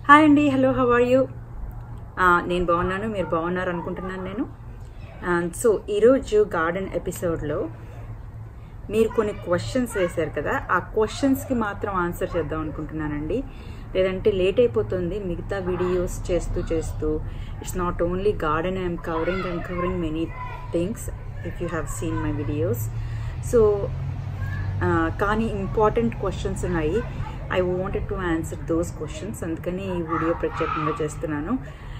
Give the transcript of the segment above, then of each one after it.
Hi అండి hello how are you నేను బాగున్నాను మీరు బాగున్నారు అనుకుంటున్నాను నేను సో ఈరోజు గార్డెన్ ఎపిసోడ్లో మీరు కొన్ని క్వశ్చన్స్ వేశారు కదా ఆ క్వశ్చన్స్కి మాత్రం ఆన్సర్ చేద్దాం అనుకుంటున్నానండి లేదంటే లేట్ అయిపోతుంది మిగతా వీడియోస్ చేస్తూ చేస్తూ it's not only garden I'm covering I'm covering many things if you have seen my videos so కానీ ఇంపార్టెంట్ క్వశ్చన్స్ ఉన్నాయి I wanted to answer those questions అందుకని ఈ వీడియో ప్రత్యేకంగా చేస్తున్నాను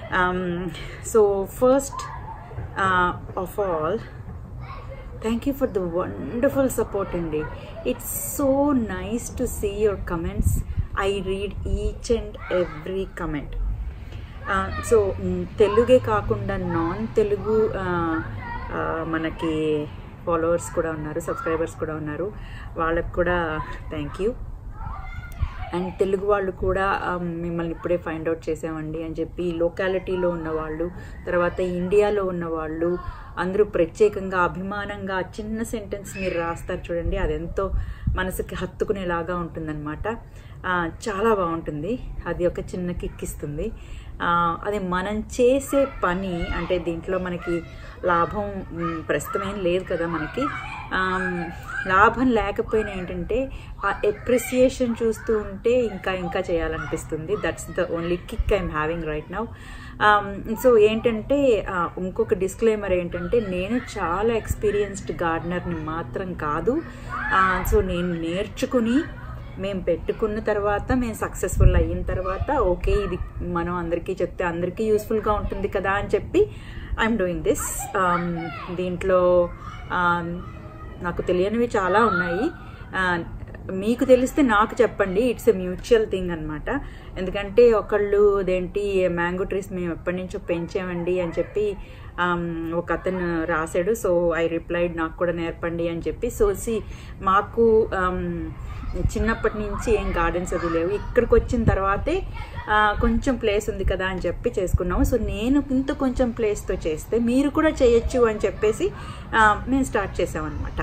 so first of all thank you for the wonderful support అండి it's so nice to see your comments I read each and every comment so తెలుగే కాకుండా non Telugu మనకి followers కూడా ఉన్నారు సబ్స్క్రైబర్స్ కూడా ఉన్నారు వాళ్ళకు కూడా థ్యాంక్ యూ అండ్ తెలుగు వాళ్ళు కూడా మిమ్మల్ని ఇప్పుడే ఫైండ్ అవుట్ చేసామండి అని చెప్పి లోకాలిటీలో ఉన్నవాళ్ళు తర్వాత ఇండియాలో ఉన్నవాళ్ళు అందరూ ప్రత్యేకంగా అభిమానంగా చిన్న సెంటెన్స్ మీరు రాస్తారు చూడండి అది ఎంతో మనసుకి హత్తుకునేలాగా ఉంటుందన్నమాట చాలా బాగుంటుంది అది ఒక చిన్న కిక్ ఇస్తుంది అది మనం చేసే పని అంటే దీంట్లో మనకి లాభం ప్రస్తుతం ఏం లేదు కదా మనకి లాభం లేకపోయినా ఏంటంటే ఆ ఎప్రిసియేషన్ చూస్తూ ఉంటే ఇంకా ఇంకా చేయాలనిపిస్తుంది that's the only kick I'm having right now so ఏంటంటే ఇంకొక డిస్క్లైమర్ ఏంటంటే నేను చాలా ఎక్స్పీరియన్స్డ్ గార్డెనర్ని మాత్రం కాదు సో నేను నేర్చుకుని మేము పెట్టుకున్న తర్వాత మేము సక్సెస్ఫుల్ అయిన తర్వాత ఓకే ఇది మనం అందరికీ చెప్తే అందరికీ యూస్ఫుల్గా ఉంటుంది కదా అని చెప్పి ఐఎమ్ డూయింగ్ దిస్ దీంట్లో నాకు తెలియనివి చాలా ఉన్నాయి మీకు తెలిస్తే నాకు చెప్పండి ఇట్స్ ఎ మ్యూచువల్ థింగ్ అనమాట ఎందుకంటే ఒకళ్ళు అదేంటి మ్యాంగో ట్రీస్ మేము ఎప్పటి నుంచో పెంచామండి అని చెప్పి ఒక అతను రాశాడు సో ఐ రిప్లైడ్ నాకు కూడా నేర్పండి అని చెప్పి సో సి మాకు చిన్నప్పటి నుంచి ఏం గార్డెన్స్ అది లేవు ఇక్కడికి వచ్చిన తర్వాతే కొంచెం ప్లేస్ ఉంది కదా అని చెప్పి చేసుకున్నాము సో నేను ఇంత కొంచెం ప్లేస్తో చేస్తే మీరు కూడా చేయొచ్చు అని చెప్పేసి మేము స్టార్ట్ చేసామన్నమాట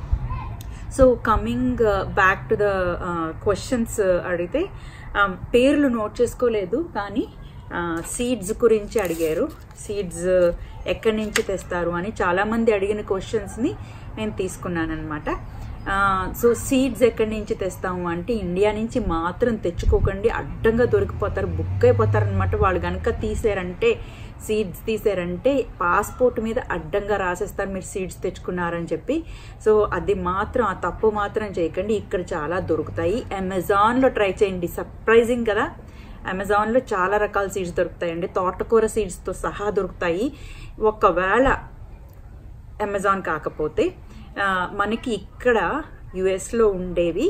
so coming back to the questions అడిగితే పేర్లు నోట్ చేసుకోలేదు కానీ సీడ్స్ గురించి అడిగారు సీడ్స్ ఎక్కడి నుంచి తెస్తారు అని చాలామంది అడిగిన క్వశ్చన్స్ని నేను తీసుకున్నాను అనమాట సో సీడ్స్ ఎక్కడి నుంచి తెస్తాము అంటే ఇండియా నుంచి మాత్రం తెచ్చుకోకండి అడ్డంగా దొరికిపోతారు బుక్ అయిపోతారు అనమాట వాళ్ళు కనుక తీసారంటే సీడ్స్ తీసారంటే పాస్పోర్ట్ మీద అడ్డంగా రాసేస్తారు మీరు సీడ్స్ తెచ్చుకున్నారని చెప్పి సో అది మాత్రం ఆ తప్పు మాత్రం చేయకండి ఇక్కడ చాలా దొరుకుతాయి అమెజాన్లో ట్రై చేయండి సర్ప్రైజింగ్ కదా అమెజాన్లో చాలా రకాల సీడ్స్ దొరుకుతాయండి తోటకూర సీడ్స్తో సహా దొరుకుతాయి ఒకవేళ అమెజాన్ కాకపోతే మనకి ఇక్కడ యుఎస్లో ఉండేవి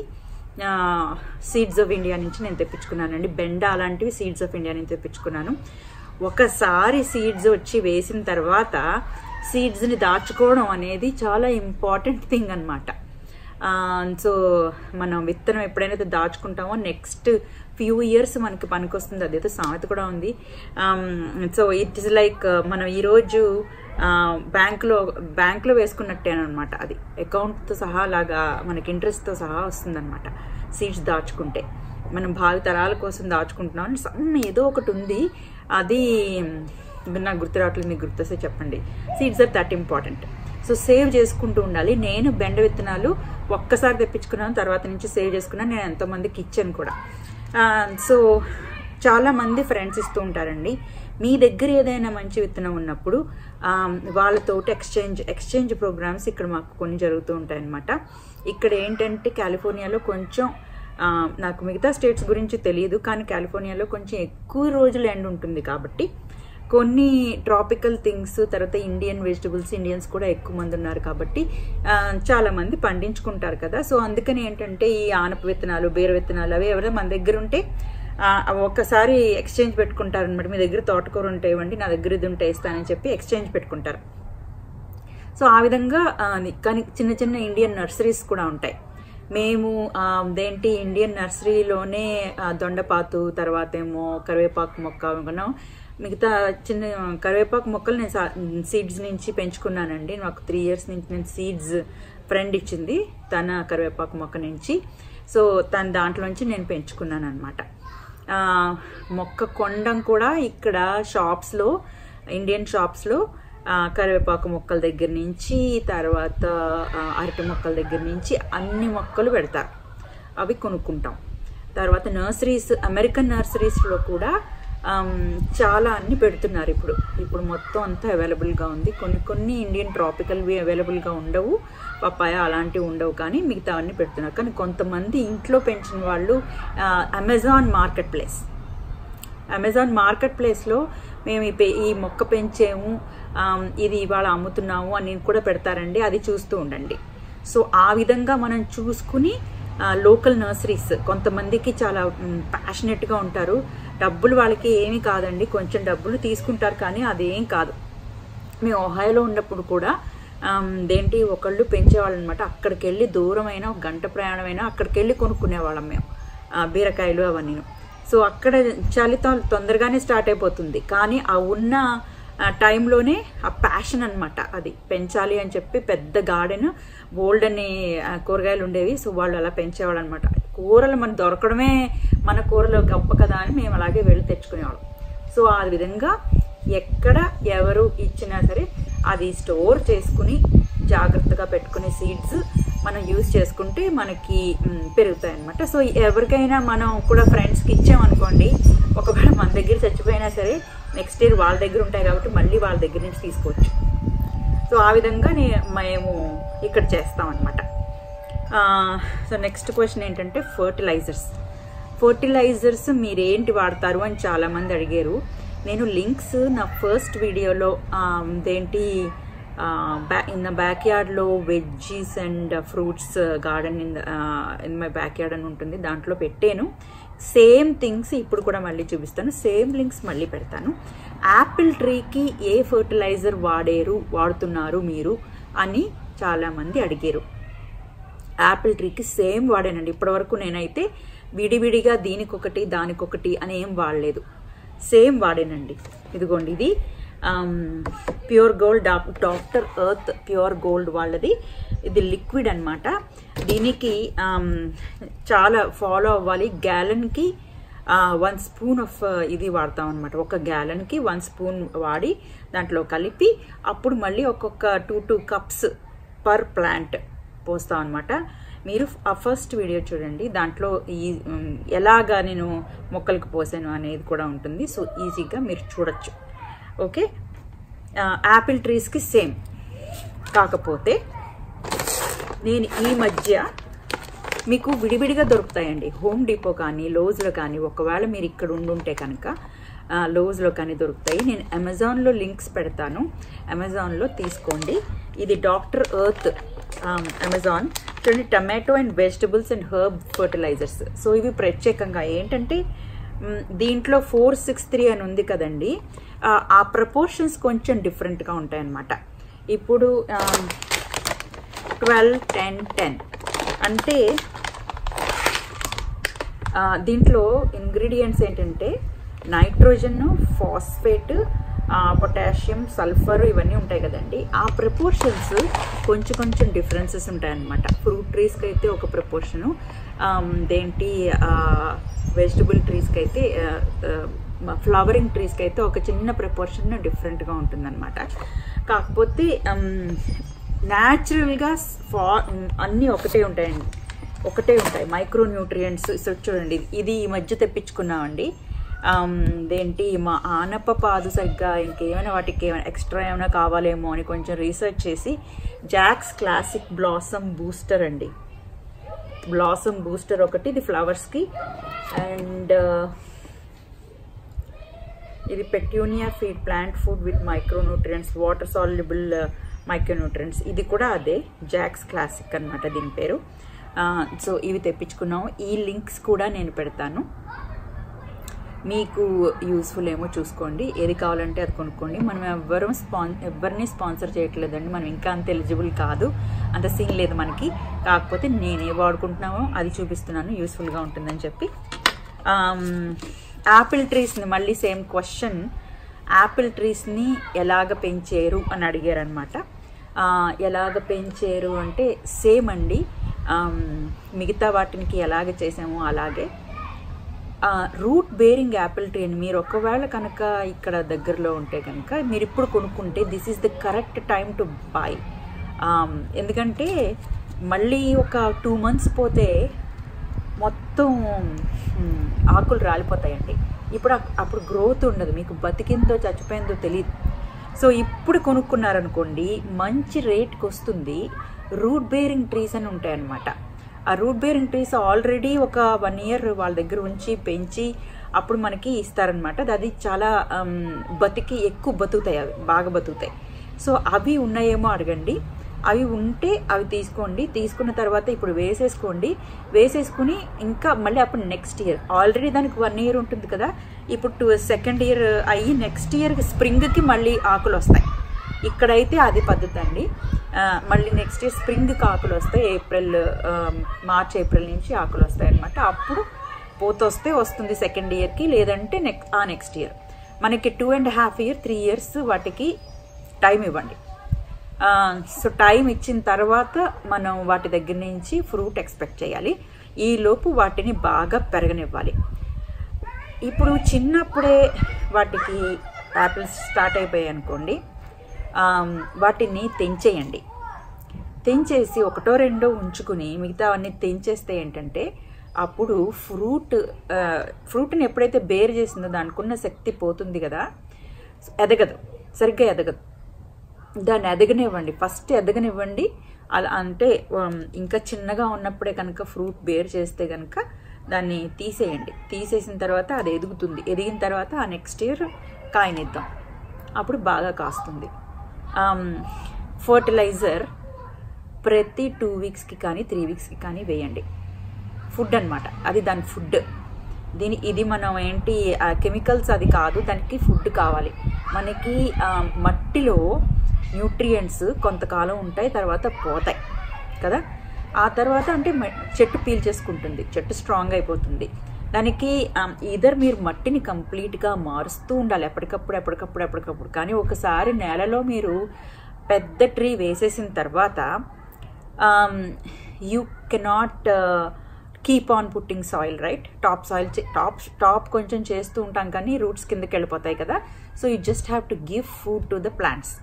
సీడ్స్ ఆఫ్ ఇండియా నుంచి నేను తెప్పించుకున్నానండి బెండ అలాంటివి సీడ్స్ ఆఫ్ ఇండియా నుంచి తెప్పించుకున్నాను ఒకసారి సీడ్స్ వచ్చి వేసిన తర్వాత సీడ్స్ని దాచుకోవడం అనేది చాలా ఇంపార్టెంట్ థింగ్ అనమాట సో మనం విత్తనం ఎప్పుడైనా దాచుకుంటామో నెక్స్ట్ ఫ్యూ ఇయర్స్ మనకి పనికొస్తుంది అదేదో సామెత కూడా ఉంది సో ఇట్ ఇస్ లైక్ మనం ఈరోజు బ్యాంకులో బ్యాంకులో వేసుకున్నట్టేనమాట అది అకౌంట్తో సహా లాగా మనకి ఇంట్రెస్ట్తో సహా వస్తుందన్నమాట సీడ్స్ దాచుకుంటే మనం భావి తరాల కోసం దాచుకుంటున్నాం సమ్ ఏదో ఒకటి ఉంది అది నాకు గుర్తు రావట్లేదు మీకు గుర్తొస్తే చెప్పండి seeds are that important so save చేసుకుంటూ ఉండాలి నేను బెండ విత్తనాలు ఒక్కసారి తెప్పించుకున్నాను తర్వాత నుంచి సేవ్ చేసుకున్నాను నేను ఎంతోమందికి ఇచ్చాను కూడా సో చాలామంది ఫ్రెండ్స్ ఇస్తూ ఉంటారండి మీ దగ్గర ఏదైనా మంచి విత్తనం ఉన్నప్పుడు వాళ్ళతోటి ఎక్స్చేంజ్ ఎక్స్చేంజ్ ప్రోగ్రామ్స్ ఇక్కడ మాకు కొన్ని జరుగుతూ ఉంటాయన్నమాట ఇక్కడ ఏంటంటే కాలిఫోర్నియాలో కొంచెం నాకు మిగతా స్టేట్స్ గురించి తెలియదు కానీ కాలిఫోర్నియాలో కొంచెం ఎక్కువ రోజులు ఎండ్ ఉంటుంది కాబట్టి కొన్ని ట్రాపికల్ థింగ్స్ తర్వాత ఇండియన్ వెజిటబుల్స్ ఇండియన్స్ కూడా ఎక్కువ మంది ఉన్నారు కాబట్టి చాలామంది పండించుకుంటారు కదా సో అందుకని ఏంటంటే ఈ ఆనప విత్తనాలు బీర విత్తనాలు అవి ఎవరైనా మన దగ్గర ఉంటే ఒక్కసారి ఎక్స్చేంజ్ పెట్టుకుంటారు అనమాట మీ దగ్గర తోటకూర ఉంటే ఇవ్వండి నా దగ్గర ఇది ఉంటే ఇస్తానని చెప్పి ఎక్స్చేంజ్ పెట్టుకుంటారు సో ఆ విధంగా కానీ చిన్న చిన్న ఇండియన్ నర్సరీస్ కూడా ఉంటాయి మేము అదేంటి ఇండియన్ నర్సరీలోనే దొండపాతు తర్వాత ఏమో కరివేపాకు మొక్క కొన్నాం మిగతా చిన్న కరివేపాకు మొక్కలు నేను సీడ్స్ నుంచి పెంచుకున్నానండి నాకు త్రీ ఇయర్స్ నుంచి నేను సీడ్స్ ఫ్రెండ్ ఇచ్చింది తన కరివేపాకు మొక్క నుంచి సో తన దాంట్లోంచి నేను పెంచుకున్నాను అనమాట ఆ, మొక్క కొండం కూడా ఇక్కడ షాప్స్లో ఇండియన్ షాప్స్లో ఆ, కరివేపాకు మొక్కల దగ్గర నుంచి తర్వాత ఆ, అరటి మొక్కల దగ్గర నుంచి అన్ని మొక్కలు పెడతారు అవి కొనుక్కుంటాం తర్వాత నర్సరీస్ అమెరికన్ నర్సరీస్లో కూడా ఆమ్, చాలా అన్ని పెడుతున్నారు ఇప్పుడు ఇప్పుడు మొత్తం అంతా అవైలబుల్గా ఉంది కొన్ని కొన్ని ఇండియన్ ట్రాపికల్వి అవైలబుల్గా ఉండవు పప్పాయ అలాంటివి ఉండవు కానీ మిగతా అన్ని పెడుతున్నారు కానీ కొంతమంది ఇంట్లో పెంచిన వాళ్ళు ఆ, Amazon marketplace Amazon market ప్లేస్లో మేము ఈ పె- ఈ మొక్క పెంచాము ఆమ్, ఇది ఇవాళ అమ్ముతున్నాము అని కూడా పెడతారండి అది చూస్తూ ఉండండి సో ఆ విధంగా మనం చూసుకుని లోకల్ నర్సరీస్ కొంతమందికి చాలా ప్యాషనెట్గా ఉంటారు డబ్బులు వాళ్ళకి ఏమీ కాదండి కొంచెం డబ్బులు తీసుకుంటారు కానీ అదేం కాదు మేము ఒహాయోలో ఉన్నప్పుడు కూడా ఆమ్, దేంటి ఒకళ్ళు పెంచేవాళ్ళు అనమాట అక్కడికి వెళ్ళి దూరమైన ఒక గంట ప్రయాణమైనా అక్కడికి వెళ్ళి కొనుక్కునేవాళ్ళం మేము ఆ, బీరకాయలు అవన్నీ సో అక్కడ చలితో తొందరగానే స్టార్ట్ అయిపోతుంది కానీ ఆ ఉన్న ఆ టైంలోనే ఆ ప్యాషన్ అనమాట అది పెంచాలి అని చెప్పి పెద్ద గార్డెన్ బోల్డ్ అని ఆ, కూరగాయలు ఉండేవి సో వాళ్ళు అలా పెంచేవాళ్ళు అనమాట కూరలు మనకు దొరకడమే మన కూరలు గొప్ప కదా అని మేము అలాగే వెళ్ళి తెచ్చుకునేవాళ్ళం సో ఆ విధంగా ఎక్కడ ఎవరు ఇచ్చినా సరే అది స్టోర్ చేసుకుని జాగ్రత్తగా పెట్టుకునే సీడ్స్ మనం యూజ్ చేసుకుంటే మనకి మ్, పెరుగుతాయి అనమాట సో ఎవరికైనా మనం కూడా ఫ్రెండ్స్కి ఇచ్చామనుకోండి ఒకవేళ మన దగ్గర చచ్చిపోయినా సరే నెక్స్ట్ ఇయర్ వాళ్ళ దగ్గర ఉంటాయి కాబట్టి మళ్ళీ వాళ్ళ దగ్గర నుంచి తీసుకోవచ్చు సో ఆ విధంగా నే మేము ఇక్కడ చేస్తాం అనమాట సో నెక్స్ట్ క్వశ్చన్ ఏంటంటే ఫర్టిలైజర్స్ ఫర్టిలైజర్స్ మీరేంటి వాడతారు అని చాలామంది అడిగారు నేను లింక్స్ నా ఫస్ట్ వీడియోలో దేంటి బ్యా ఇన్ ద బ్యాక్ యార్డ్లో veggies and fruits garden in in my backyard అని ఉంటుంది దాంట్లో పెట్టాను సేమ్ థింగ్స్ ఇప్పుడు కూడా మళ్ళీ చూపిస్తాను సేమ్ లింక్స్ మళ్ళీ పెడతాను యాపిల్ ట్రీకి ఏ ఫర్టిలైజర్ వాడారు వాడుతున్నారు మీరు అని చాలామంది అడిగారు యాపిల్ ట్రీకి సేమ్ వాడానండి ఇప్పటివరకు నేనైతే విడివిడిగా దీనికొకటి దానికొకటి అని ఏం వాడలేదు సేమ్ వాడానండి ఇదిగోండి ఇది pure gold doctor earth pure gold వాళ్ళది ఇది లిక్విడ్ అన్నమాట దీనికి ఆమ్, చాలా ఫాలో అవ్వాలి గ్యాలన్కి వన్ స్పూన్ ఆఫ్ ఇది వాడతాం అనమాట ఒక గ్యాలన్కి వన్ స్పూన్ వాడి దాంట్లో కలిపి అప్పుడు మళ్ళీ ఒక్కొక్క two two cups per plant పోస్తాం అనమాట మీరు ఆ ఫస్ట్ వీడియో చూడండి దాంట్లో ఈ ఉమ్, ఎలాగా నేను మొక్కలకు పోసాను అనేది కూడా ఉంటుంది సో ఈజీగా మీరు చూడొచ్చు ఓకే యాపిల్ ట్రీస్కి సేమ్ కాకపోతే నేను ఈ మధ్య మీకు విడివిడిగా దొరుకుతాయండి హోమ్ డిపో కానీ లోజ్లో కానీ ఒకవేళ మీరు ఇక్కడ ఉండుంటే కనుక ఆ, లోజ్లో కానీ దొరుకుతాయి నేను అమెజాన్లో లింక్స్ పెడతాను అమెజాన్లో తీసుకోండి ఇది డాక్టర్ ఎర్త్ అమెజాన్ చూడండి tomato and vegetables and herb fertilisers so ఇవి ప్రత్యేకంగా ఏంటంటే మ్, దీంట్లో ఫోర్ సిక్స్ త్రీ అని ఉంది కదండి ఆ, ఆ ప్రపోర్షన్స్ కొంచెం డిఫరెంట్గా ఉంటాయన్నమాట ఇప్పుడు ట్వెల్వ్ టెన్ టెన్ అంటే ఆ, దీంట్లో ఇంగ్రీడియంట్స్ ఏంటంటే నైట్రోజన్ ఫాస్ఫేట్ పొటాషియం సల్ఫర్ ఇవన్నీ ఉంటాయి కదండి ఆ ప్రపోర్షన్స్ కొంచెం కొంచెం డిఫరెన్సెస్ ఉంటాయన్నమాట ఫ్రూట్ ట్రీస్కి అయితే ఒక ప్రపోర్షను దేంటి వెజిటబుల్ ట్రీస్కి అయితే ఫ్లవరింగ్ ట్రీస్కి అయితే ఒక చిన్న ప్రపోర్షన్ డిఫరెంట్గా ఉంటుందన్నమాట కాకపోతే న్యాచురల్గా ఫా అన్నీ ఒకటే ఉంటాయండి ఒకటే ఉంటాయి మైక్రో న్యూట్రియంట్స్ సో చూడండి ఇది ఈ మధ్య తెప్పించుకున్నామండి ఆమ్, ఇదేంటి మా ఆనప పాదు సరిగ్గా ఇంకేమైనా వాటికి ఏమైనా ఎక్స్ట్రా ఏమైనా కావాలేమో అని కొంచెం రీసెర్చ్ చేసి జాక్స్ క్లాసిక్ బ్లాసమ్ బూస్టర్ అండి బ్లాసమ్ బూస్టర్ ఒకటి ఇది ఫ్లవర్స్కి అండ్ ఇది petunia feed plant food with micronutrients water soluble micronutrients ఇది కూడా అదే జాక్స్ క్లాసిక్ అన్నమాట దీని పేరు సో ఇవి తెప్పించుకున్నాము ఈ లింక్స్ కూడా నేను పెడతాను మీకు యూస్ఫుల్ ఏమో చూసుకోండి ఏది కావాలంటే అది కొనుక్కోండి మనం ఎవ్వరూ స్పాన్ ఎవరిని స్పాన్సర్ చేయట్లేదండి మనం ఇంకా అంత ఎలిజిబుల్ కాదు అంత సీన్ లేదు మనకి కాకపోతే నేనే వాడుకుంటున్నామో అది చూపిస్తున్నాను యూస్ఫుల్గా ఉంటుందని చెప్పి యాపిల్ ట్రీస్ని మళ్ళీ సేమ్ క్వశ్చన్ యాపిల్ ట్రీస్ని ఎలాగ పెంచారు అని అడిగారు అనమాట ఎలాగ పెంచారు అంటే సేమ్ అండి ఆమ్, మిగతా వాటికి ఎలాగ చేసామో అలాగే రూట్ బేరింగ్ యాపిల్ ట్రీ అని మీరు ఒకవేళ కనుక ఇక్కడ దగ్గరలో ఉంటే కనుక మీరు ఇప్పుడు కొనుక్కుంటే this is the correct time to buy ఎందుకంటే మళ్ళీ ఒక టూ మంత్స్ పోతే మొత్తం మ్, ఆకులు రాలిపోతాయండి ఇప్పుడు అప్- అప్పుడు గ్రోత్ ఉండదు మీకు బతికిందో చచ్చిపోయిందో తెలియదు సో ఇప్పుడు కొనుక్కున్నారనుకోండి మంచి రేట్కి వస్తుంది రూట్ బేరింగ్ ట్రీస్ అని ఉంటాయన్నమాట ఆ రూట్ బేరింగ్ ట్రీస్ ఆల్రెడీ ఒక వన్ ఇయర్ వాళ్ళ దగ్గర ఉంచి పెంచి అప్పుడు మనకి ఇస్తారనమాట అది చాలా ఆమ్, బతికి ఎక్కువ బతుకుతాయి అవి బాగా బతుకుతాయి సో అవి ఉన్నాయేమో అడగండి అవి ఉంటే అవి తీసుకోండి తీసుకున్న తర్వాత ఇప్పుడు వేసేసుకోండి వేసేసుకుని ఇంకా మళ్ళీ అప్పుడు నెక్స్ట్ ఇయర్ ఆల్రెడీ దానికి వన్ ఇయర్ ఉంటుంది కదా ఇప్పుడు టూ సెకండ్ ఇయర్ అయ్యి నెక్స్ట్ ఇయర్ స్ప్రింగ్కి మళ్ళీ ఆకులు వస్తాయి ఇక్కడైతే అది పద్ధతి అండి ఆ, మళ్ళీ నెక్స్ట్ ఇయర్ స్ప్రింగ్కి ఆకులు వస్తాయి ఏప్రిల్ ఆ, మార్చ్ ఏప్రిల్ నుంచి ఆకులు వస్తాయి అనమాట అప్పుడు పోత వస్తే వస్తుంది సెకండ్ ఇయర్కి లేదంటే నెక్స్ట్ ఆ నెక్స్ట్ ఇయర్ మనకి two and half year three years వాటికి టైం ఇవ్వండి సో టైం ఇచ్చిన తర్వాత మనం వాటి దగ్గర నుంచి ఫ్రూట్ ఎక్స్పెక్ట్ చేయాలి ఈ లోపు వాటిని బాగా పెరగనివ్వాలి ఇప్పుడు చిన్నప్పుడే వాటికి యాపిల్స్ స్టార్ట్ అయిపోయాయి అనుకోండి ఆమ్, వాటిని తెంచేయండి తెంచేసి ఒకటో రెండో ఉంచుకుని మిగతా అన్ని తెంచేస్తే ఏంటంటే అప్పుడు ఫ్రూట్ ఆ, ఫ్రూట్ని ఎప్పుడైతే బేర్ చేసిందో దానికున్న శక్తి పోతుంది కదా ఎదగదు సరిగ్గా ఎదగదు దాన్ని ఎదగనివ్వండి ఫస్ట్ ఎదగనివ్వండి అలా అంటే ఉమ్, ఇంకా చిన్నగా ఉన్నప్పుడే కనుక ఫ్రూట్ బేర్ చేస్తే కనుక దాన్ని తీసేయండి తీసేసిన తర్వాత అది ఎదుగుతుంది ఎదిగిన తర్వాత ఆ నెక్స్ట్ ఇయర్ కాయనిద్దాం అప్పుడు బాగా కాస్తుంది ఫర్టిలైజర్ ప్రతి టూ వీక్స్కి కానీ త్రీ వీక్స్కి కానీ వేయండి ఫుడ్ అన్నమాట అది దాని ఫుడ్ దీని ఇది మనం ఏంటి కెమికల్స్ అది కాదు దానికి ఫుడ్ కావాలి మనకి ఆ, మట్టిలో న్యూట్రియంట్స్ కొంతకాలం ఉంటాయి తర్వాత పోతాయి కదా ఆ తర్వాత అంటే మ- చెట్టు పీల్చేసుకుంటుంది చెట్టు స్ట్రాంగ్ అయిపోతుంది దానికి ఇదర్ మీరు మట్టిని కంప్లీట్గా మారుస్తూ ఉండాలి ఎప్పటికప్పుడు ఎప్పటికప్పుడు ఎప్పటికప్పుడు కానీ ఒకసారి నేలలో మీరు పెద్ద ట్రీ వేసేసిన తర్వాత you cannot keep on putting soil right top soil top top కొంచెం చేస్తూ ఉంటాం కానీ రూట్స్ కిందకి వెళ్ళిపోతాయి కదా so you just have to give food to the plants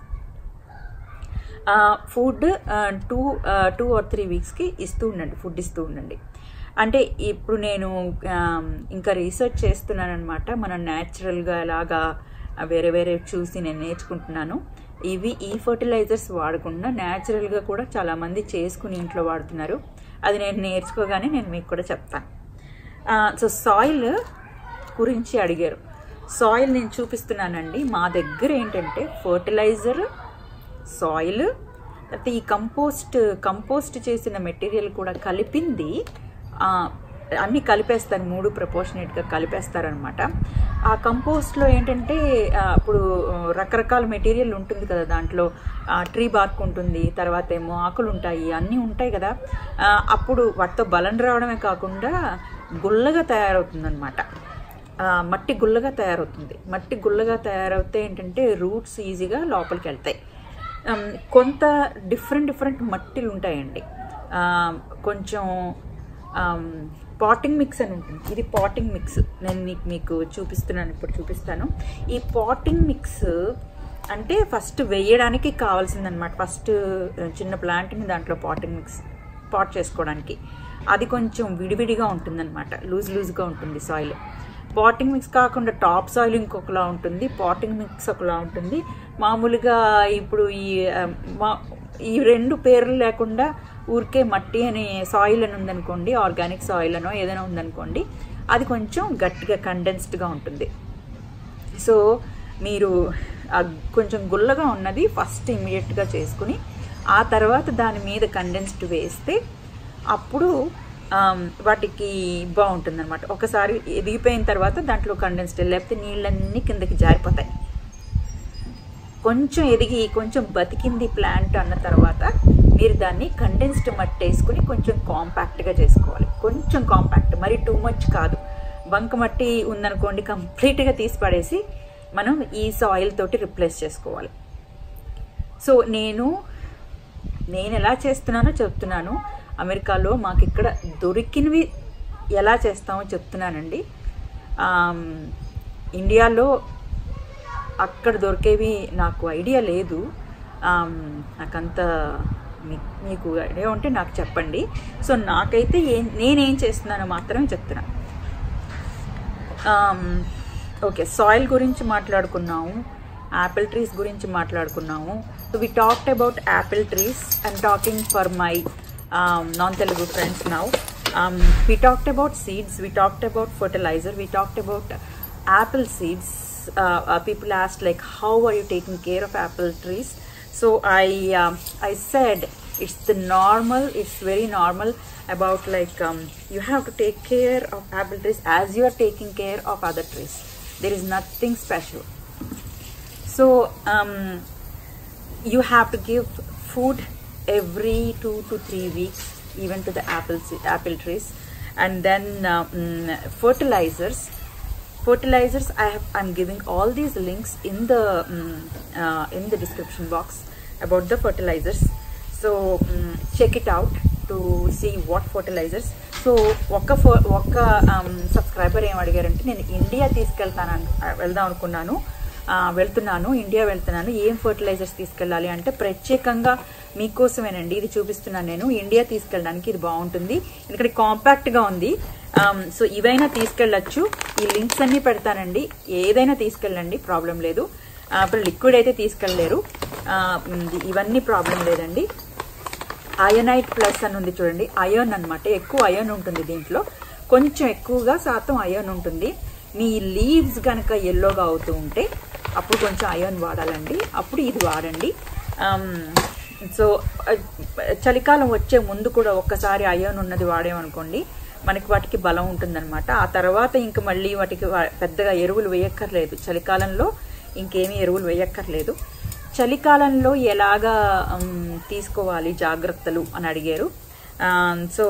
food two two or three వీక్స్కి ఇస్తూ ఉండండి ఫుడ్ ఇస్తూ ఉండండి అంటే ఇప్పుడు నేను um, ఇంకా రీసెర్చ్ చేస్తున్నాను అనమాట మనం న్యాచురల్గా ఎలాగా వేరే వేరే చూసి నేను నేర్చుకుంటున్నాను ఇవి ఈ ఫర్టిలైజర్స్ వాడకుండా న్యాచురల్గా కూడా చాలామంది చేసుకుని ఇంట్లో వాడుతున్నారు అది నేను నేర్చుకోగానే నేను మీకు కూడా చెప్తాను సో సాయిల్ గురించి అడిగారు సాయిల్ నేను చూపిస్తున్నానండి మా దగ్గర ఏంటంటే ఫర్టిలైజర్ సాయిల్ తర్వాత ఈ కంపోస్ట్ కంపోస్ట్ చేసిన మెటీరియల్ కూడా కలిపింది ఆ, అన్నీ కలిపేస్తారు మూడు ప్రపోర్షనేట్గా కలిపేస్తారనమాట ఆ కంపోస్ట్లో ఏంటంటే ఆ, ఇప్పుడు ఆ, రకరకాల మెటీరియల్ ఉంటుంది కదా దాంట్లో ట్రీ బార్క్ ఉంటుంది తర్వాత ఏమో ఆకులు ఉంటాయి అన్నీ ఉంటాయి కదా ఆ, అప్పుడు వాటితో బలం రావడమే కాకుండా గుల్లగా తయారవుతుందన్నమాట ఆ, మట్టి గుల్లగా తయారవుతుంది మట్టి గుల్లగా తయారవుతే ఏంటంటే రూట్స్ ఈజీగా లోపలికి వెళ్తాయి ఆమ్, కొంత డిఫరెంట్ డిఫరెంట్ మట్టిలు ఉంటాయండి ఆ, కొంచెం పాటింగ్ మిక్స్ అని ఉంటుంది ఇది పాటింగ్ మిక్స్ నేను మీకు మీకు చూపిస్తున్నాను ఇప్పుడు చూపిస్తాను ఈ పాటింగ్ మిక్స్ అంటే ఫస్ట్ వేయడానికి కావాల్సిందనమాట ఫస్ట్ చిన్న ప్లాంట్ని దాంట్లో పాటింగ్ మిక్స్ పాట్ చేసుకోవడానికి అది కొంచెం విడివిడిగా ఉంటుందన్నమాట లూజ్ లూజ్గా ఉంటుంది సాయిల్ పాటింగ్ మిక్స్ కాకుండా టాప్ సాయిల్ ఇంకొకలా ఉంటుంది పాటింగ్ మిక్స్ ఒకలా ఉంటుంది మామూలుగా ఇప్పుడు ఈ ఆ, మా ఈ రెండు పేర్లు లేకుండా ఊరికే మట్టి అని సాయిల్ అని ఉందనుకోండి ఆర్గానిక్ సాయిల్ అనో ఏదైనా ఉందనుకోండి అది కొంచెం గట్టిగా కండెన్స్డ్గా ఉంటుంది సో మీరు ఆ కొంచెం గుల్లగా ఉన్నది ఫస్ట్ ఇమీడియట్గా చేసుకుని ఆ తర్వాత దాని మీద కండెన్స్డ్ వేస్తే అప్పుడు ఆమ్, వాటికి బాగుంటుంది అనమాట ఒకసారి ఎదిగిపోయిన తర్వాత దాంట్లో కండెన్స్డ్ లేకపోతే నీళ్ళన్నీ కిందకి జారిపోతాయి కొంచెం ఎదిగి కొంచెం బతికింది ప్లాంట్ అన్న తర్వాత మీరు దాన్ని కండెన్స్డ్ మట్టి వేసుకుని కొంచెం కాంపాక్ట్గా చేసుకోవాలి కొంచెం కాంపాక్ట్ మరి టూ మచ్ కాదు బంక మట్టి ఉందనుకోండి కంప్లీట్గా తీసి పడేసి మనం ఈ సాయిల్ తోటి రిప్లేస్ చేసుకోవాలి సో నేను నేను ఎలా చేస్తున్నానో చెప్తున్నాను అమెరికాలో మాకు ఇక్కడ దొరికినవి ఎలా చేస్తామో చెప్తున్నానండి ఆమ్, ఇండియాలో అక్కడ దొరికేవి నాకు ఐడియా లేదు ఆమ్, నాకంత మీ- మీకు ఐడియా ఉంటే నాకు చెప్పండి సో నాకైతే ఏం నేనేం చేస్తున్నానో మాత్రమే చెప్తున్నా ఓకే సాయిల్ గురించి మాట్లాడుకున్నాము యాపిల్ ట్రీస్ గురించి మాట్లాడుకున్నాము so we talked about apple trees and talking for my non Telugu friends now we talked about seeds we talked about fertiliser we talked about apple seeds uh, uh, people asked like how are you taking care of apple trees so i um, i said it's the normal it's very normal about like um, you have to take care of apple trees as you are taking care of other trees there is nothing special so um, you have to give food every two to three weeks even to the apple se- apple trees and then uh, mm, fertilizers fertilizers i have i'm giving all these links in the mm, uh, in the description box about the fertilizers so mm, check it out to see what fertilizers so ఒక్క ఫో ఒక్క subscriber ఏం అడిగారంటే నేను India తీసుకెళ్తాను అన్- వెళ్దాం అనుకున్నాను ఆ, వెళ్తున్నాను ఇండియా వెళ్తున్నాను ఏం ఫర్టిలైజర్స్ తీసుకెళ్ళాలి అంటే ప్రత్యేకంగా మీకోసమేనండి ఇది చూపిస్తున్నాను నేను ఇండియా తీసుకెళ్ళడానికి ఇది బాగుంటుంది ఎందుకంటే కాంపాక్ట్గా ఉంది ఆమ్, సో ఇవైనా తీసుకెళ్ళచ్చు ఈ లింక్స్ అన్ని పెడతానండి ఏదైనా తీసుకెళ్ళండి ప్రాబ్లం లేదు ఆ, ఇప్పుడు లిక్విడ్ అయితే తీసుకెళ్ళలేరు ఆ, ఇది- ఇవన్నీ ప్రాబ్లం లేదండి అయోనైట్ ప్లస్ అని ఉంది చూడండి అయోన్ అన్నమాట ఎక్కువ అయోన్ ఉంటుంది దీంట్లో కొంచెం ఎక్కువగా శాతం అయోన్ ఉంటుంది మీ లీవ్స్ కనుక ఎల్లోగా అవుతూ ఉంటే అప్పుడు కొంచెం అయోన్ వాడాలండి అప్పుడు ఇది వాడండి సో చలికాలం వచ్చే ముందు కూడా ఒక్కసారి అయోన్ ఉన్నది వాడేమనుకోండి మనకి వాటికి బలం ఉంటుందన్నమాట ఆ తర్వాత ఇంక మళ్ళీ వాటికి వా- పెద్దగా ఎరువులు వేయక్కర్లేదు చలికాలంలో ఇంకేమీ ఎరువులు వేయక్కర్లేదు చలికాలంలో ఎలాగా ఉమ్, తీసుకోవాలి జాగ్రత్తలు అని అడిగారు so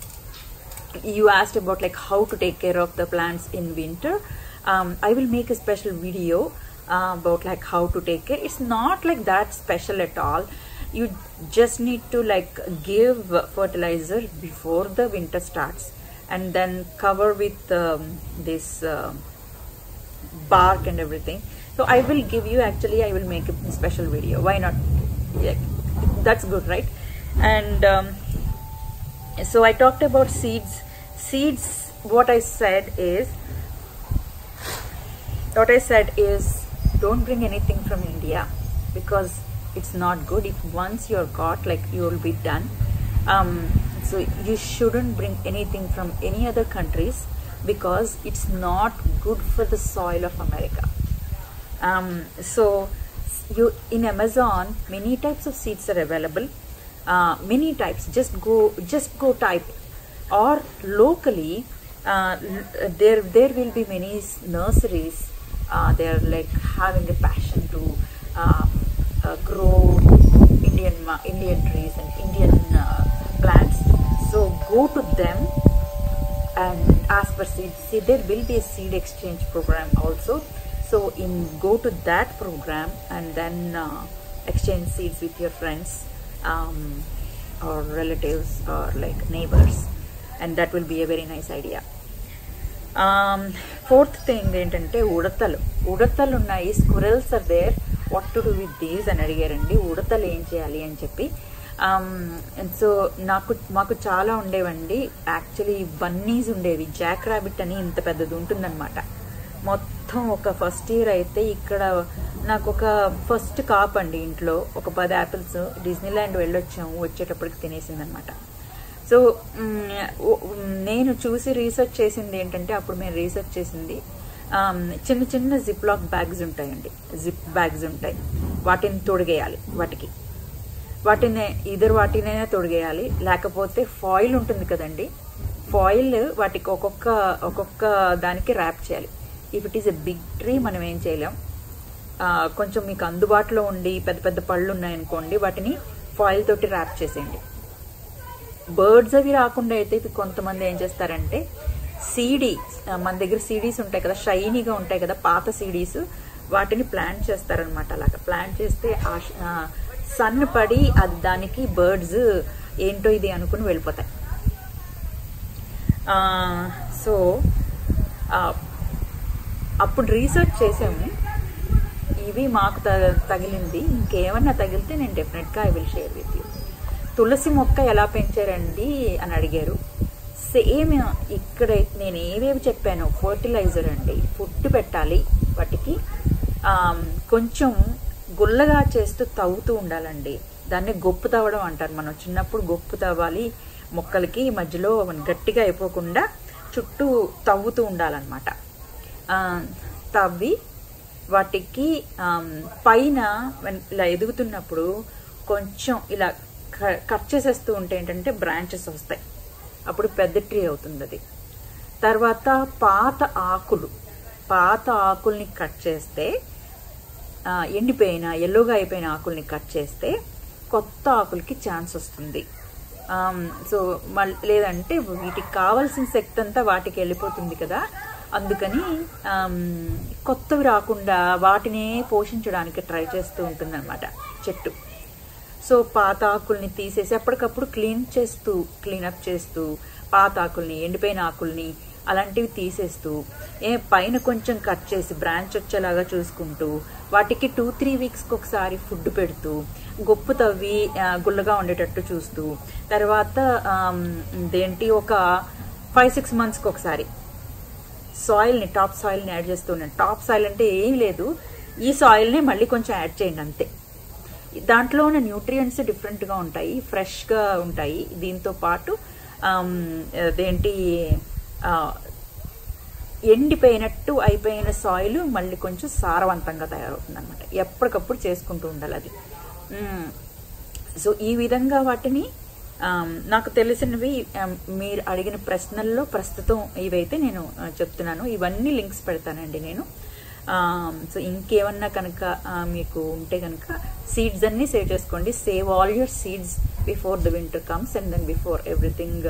you asked about like how to take care of the plants in winter um, i will make a special video uh, about like how to take care it's not like that special at all you just need to like give fertilizer before the winter starts and then cover with um, this uh, bark and everything so i will give you actually i will make a special video why not yeah, that's good right and um, so i talked about seeds seeds what i said is what i said is don't bring anything from india because it's not good if once you're caught like you'll be done um, so you shouldn't bring anything from any other countries because it's not good for the soil of america um, so you in amazon many types of seeds are available uh, many types just go just go type or locally uh, l- there there will be many s- nurseries uh, they're like having a passion to um, uh, grow indian ma- indian trees and indian uh, plants so go to them and ask for seeds. See, there will be a seed exchange program also. So, in go to that program and then uh, exchange seeds with your friends um, or relatives or like neighbors, and that will be a very nice idea. Fourth thing ఏంటంటే ఉడతలు ఉడతలు ఉన్నాయి squirrels are there what to do with these అని అడిగారండి ఉడతలు ఏం చేయాలి అని చెప్పి సో నాకు మాకు చాలా ఉండేవండి యాక్చువల్లీ బన్నీస్ ఉండేవి జాక్ ర్యాబిట్ అని ఇంత పెద్దది ఉంటుందన్నమాట మొత్తం ఒక ఫస్ట్ ఇయర్ అయితే ఇక్కడ నాకు ఒక ఫస్ట్ కాప్ అండి ఇంట్లో ఒక పది యాపిల్స్ డిజ్నీల్యాండ్ వెళ్ళొచ్చాము వచ్చేటప్పటికి తినేసిందనమాట సో మ్, ఓ- మ్, నేను చూసి రీసెర్చ్ చేసింది ఏంటంటే అప్పుడు మేము రీసెర్చ్ చేసింది ఆమ్, చిన్న చిన్న జిప్ లాక్ బ్యాగ్స్ ఉంటాయండి జిప్ బ్యాగ్స్ ఉంటాయి వాటిని తొడిగేయాలి వాటికి వాటిని ఇద్దరు వాటినైనా తొడిగేయాలి లేకపోతే ఫాయిల్ ఉంటుంది కదండి ఫాయిల్ వాటికి ఒక్కొక్క ఒక్కొక్క దానికి ర్యాప్ చేయాలి if it is a big tree మనం ఏం చేయలేం ఆ, కొంచెం మీకు అందుబాటులో ఉండి పెద్ద పెద్ద పళ్ళు ఉన్నాయనుకోండి వాటిని ఫాయిల్ తోటి ర్యాప్ చేసేయండి బర్డ్స్ అవి రాకుండా అయితే ఇవి కొంతమంది ఏం చేస్తారంటే సీడీ మన దగ్గర సీడీస్ ఉంటాయి కదా షైనీగా ఉంటాయి కదా పాత సీడీస్ వాటిని ప్లాంట్ చేస్తారనమాట అలాగా ప్లాంట్ చేస్తే ఆ సన్ పడి అది దానికి బర్డ్స్ ఏంటో ఇది అనుకుని వెళ్ళిపోతాయి సో అప్పుడు రీసెర్చ్ చేసాము ఇవి మాకు త- తగిలింది ఇంకేమన్నా తగిలితే నేను డెఫినెట్గా I will share with you తులసి మొక్క ఎలా పెంచారండి అని అడిగారు సేమ్ ఇక్కడ నేను ఏవేవి చెప్పాను ఫర్టిలైజర్ అండి ఫుడ్ పెట్టాలి వాటికి ఆమ్, కొంచెం గుల్లగా చేస్తూ తవ్వుతూ ఉండాలండి దాన్ని గొప్పు తవ్వడం అంటారు మనం చిన్నప్పుడు గొప్పు తవ్వాలి మొక్కలకి మధ్యలో గట్టిగా అయిపోకుండా చుట్టూ తవ్వుతూ ఉండాలన్నమాట ఆ, తవ్వి వాటికి ఆమ్, పైన వెన్- ఇలా ఎదుగుతున్నప్పుడు కొంచెం ఇలా క- కట్ చేసేస్తూ ఉంటే ఏంటంటే బ్రాంచెస్ వస్తాయి అప్పుడు పెద్ద ట్రీ అవుతుంది అది తర్వాత పాత ఆకులు పాత ఆకుల్ని కట్ చేస్తే ఆ, ఎండిపోయిన ఎల్లోగా అయిపోయిన ఆకుల్ని కట్ చేస్తే కొత్త ఆకులకి ఛాన్స్ వస్తుంది ఆమ్, సో మళ్ళీ లేదంటే వీటికి కావాల్సిన శక్తి అంతా వాటికి వెళ్ళిపోతుంది కదా అందుకని ఆమ్, కొత్తవి రాకుండా వాటినే పోషించడానికి ట్రై చేస్తూ ఉంటుంది చెట్టు సో పాత ఆకుల్ని తీసేసి అప్పటికప్పుడు క్లీన్ చేస్తూ క్లీనప్ చేస్తూ పాత ఆకుల్ని ఎండిపోయిన ఆకుల్ని అలాంటివి తీసేస్తూ ఏ పైన కొంచెం కట్ చేసి బ్రాంచ్ వచ్చేలాగా చూసుకుంటూ వాటికి టూ త్రీ వీక్స్కి ఒకసారి ఫుడ్ పెడుతూ గొప్పు తవ్వి ఆ, గుల్లగా ఉండేటట్టు చూస్తూ తర్వాత ఆమ్, ఇదేంటి ఒక ఫైవ్ సిక్స్ మంత్స్కి ఒకసారి సాయిల్ని టాప్ సాయిల్ని యాడ్ చేస్తూ ఉన్నాను టాప్ సాయిల్ అంటే ఏం లేదు ఈ సాయిల్ని మళ్ళీ కొంచెం యాడ్ చేయండి అంతే దాంట్లో ఉన్న న్యూట్రియంట్స్ డిఫరెంట్గా ఉంటాయి ఫ్రెష్గా ఉంటాయి దీంతో పాటు ఆమ్, అదేంటి ఆ, ఎండిపోయినట్టు అయిపోయిన సాయిల్ మళ్ళీ కొంచెం సారవంతంగా తయారవుతుంది అనమాట ఎప్పటికప్పుడు చేసుకుంటూ ఉండాలి అది మ్మ్. సో ఈ విధంగా వాటిని ఆమ్, నాకు తెలిసినవి ఆమ్, మీరు అడిగిన ప్రశ్నల్లో ప్రస్తుతం ఇవైతే నేను ఆ, చెప్తున్నాను ఇవన్నీ లింక్స్ పెడతానండి నేను ఆమ్, సో ఇంకేమన్నా కనుక ఆ, మీకు ఉంటే కనుక సీడ్స్ అన్ని సేవ్ చేసుకోండి save all your seeds before the winter comes and then before everything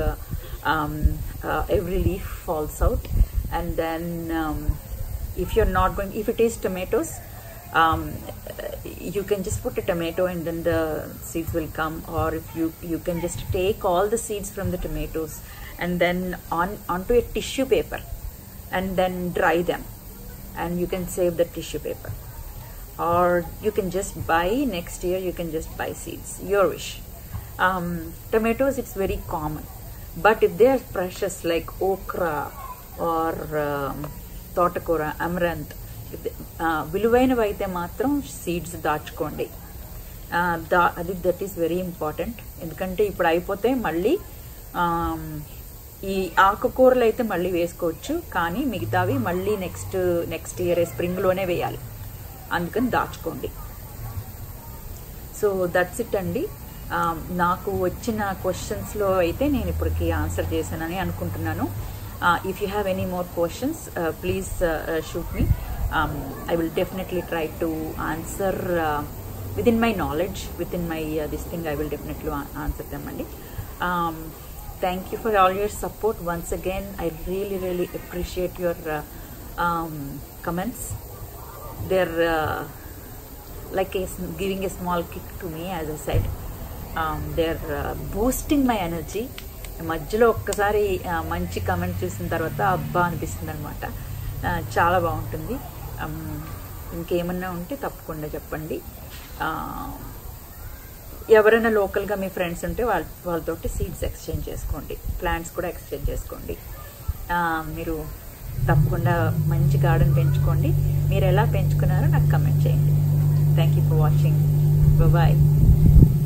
every leaf falls out and then if you're not going if it is tomatoes um, you can just put a tomato and then the seeds will come or if you you can just take all the seeds from the tomatoes and then on onto a tissue paper and then dry them and you can save the tissue paper or you can just buy next year you can just buy seeds your wish um, tomatoes it's very common but if they are precious like okra or um, తోటకూర అమరంత్ విలువైనవి అయితే మాత్రం seeds దాచుకోండి ఆ, దా అది that is very important ఎందుకంటే ఇప్పుడు అయిపోతే మళ్ళీ ఆమ్, ఈ ఆకుకూరలు అయితే మళ్ళీ వేసుకోవచ్చు కానీ మిగతావి మళ్ళీ నెక్స్ట్ నెక్స్ట్ ఇయర్ స్ప్రింగ్లోనే వేయాలి అందుకని దాచుకోండి సో దట్స్ ఇట్ అండి ఆ, నాకు వచ్చిన క్వశ్చన్స్లో అయితే నేను ఇప్పటికి ఆన్సర్ చేశానని అనుకుంటున్నాను if you have any more questions please shoot me I will definitely try to answer within my knowledge within my this thing I will definitely answer them అండి thank you for all your support once again I really really appreciate your comments they're uh, like a, s- giving a small kick to me as i said um, they're uh, boosting my energy మధ్యలో ఒక్కసారి ఆ, మంచి comment చూసిన తర్వాత అబ్బా అనిపిస్తుంది అనమాట చాలా బాగుంటుంది Um, ఇంకేమన్నా ఉంటే తప్పకుండా చెప్పండి ఆ, ఎవరైనా లోకల్గా మీ ఫ్రెండ్స్ ఉంటే వాళ్ళ వాళ్ళతోటి సీడ్స్ ఎక్స్చేంజ్ చేసుకోండి ప్లాంట్స్ కూడా ఎక్స్చేంజ్ చేసుకోండి ఆ, మీరు తప్పకుండా మంచి గార్డెన్ పెంచుకోండి మీరు ఎలా పెంచుకున్నారో నాకు కమెంట్ చేయండి thank you for watching bye